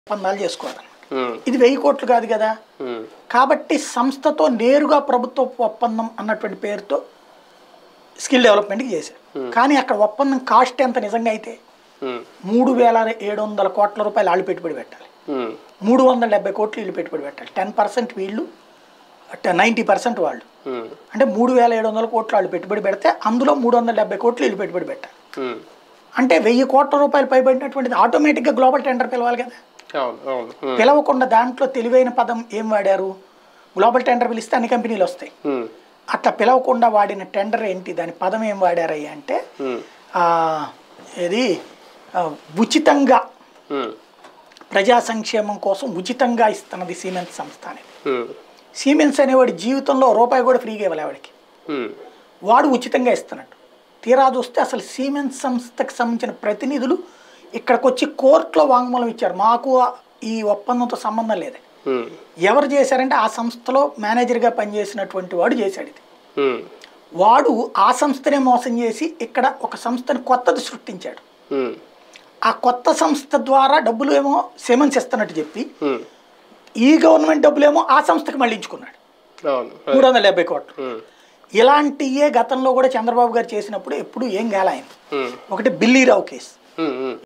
ఒప్పందాలు చేసుకోవాలి ఉమ్, ఇది వెయ్యి కోట్లు కాదు కదా ఉమ్, కాబట్టి సంస్థతో నేరుగా ప్రభుత్వ ఒప్పందం అన్నటువంటి పేరుతో స్కిల్ డెవలప్మెంట్కి చేశారు కానీ అక్కడ ఒప్పందం కాస్ట్ ఎంత నిజంగా అయితే ఉమ్, మూడు వేల ఏడు వందల కోట్ల రూపాయలు వాళ్ళు పెట్టుబడి పెట్టాలి ఉమ్, మూడు వందల డెబ్బై కోట్లు వీళ్ళు పెట్టుబడి పెట్టాలి టెన్ పర్సెంట్ వీళ్ళు నైంటీ పర్సెంట్ వాళ్ళు ఉమ్, అంటే మూడు వేల ఏడు వందల కోట్లు వాళ్ళు పెట్టుబడి పెడితే అందులో మూడు వందల డెబ్బై కోట్లు వీళ్ళు పెట్టుబడి పెట్టాలి ఉమ్. అంటే వెయ్యి కోట్ల రూపాయలు పైబడినటువంటిది ఆటోమేటిక్గా గ్లోబల్ టెండర్ పిలవాలి కదా అవును అవును ఉమ్, పిలవకుండా దాంట్లో తెలివైన పదం ఏం వాడారు గ్లోబల్ టెండర్ పిలిస్తే అన్ని కంపెనీలు వస్తాయి ఉమ్, అట్లా పిలవకుండా వాడిన టెండర్ ఏంటి దాని పదం ఏం వాడారయ్యా అంటే ఉమ్, ఆ, ఏది ఆ, ఉచితంగా ఉమ్, ప్రజా సంక్షేమం కోసం ఉచితంగా ఇస్తున్నది సీమెన్స్ సంస్థ అనేది ఉమ్, సీమెన్స్ అనేవాడి జీవితంలో రూపాయి కూడా ఫ్రీగా ఇవ్వాలి వాడికి ఉమ్, వాడు ఉచితంగా ఇస్తున్నట్టు తీరా చూస్తే అసలు సీమెన్స్ సంస్థకి సంబంధించిన ప్రతినిధులు ఇక్కడికి వచ్చి కోర్టులో వాంగ్మూలం ఇచ్చారు మాకు ఈ ఒప్పందంతో సంబంధం లేదు ఉమ్, ఎవరు చేశారంటే ఆ సంస్థలో మేనేజర్గా పనిచేసినటువంటి వాడు చేశాడు ఇది ఉమ్, వాడు ఆ సంస్థనే మోసం చేసి ఇక్కడ ఒక సంస్థని కొత్తది సృష్టించాడు ఉమ్, ఆ కొత్త సంస్థ ద్వారా డబ్బులు ఏమో సిమెన్స్ ఇస్తున్నట్టు చెప్పి ఉమ్, ఈ గవర్నమెంట్ డబ్బులేమో ఆ సంస్థకి మళ్ళించుకున్నాడు అవును మూడు వందల డెబ్బై కోట్లు ఉమ్, ఇలాంటియే గతంలో కూడా చంద్రబాబు గారు చేసినప్పుడు ఎప్పుడు ఏం గాల ఆయన ఉమ్, ఒకటి బిల్లీరావు కేసు ఉమ్, ఉమ్.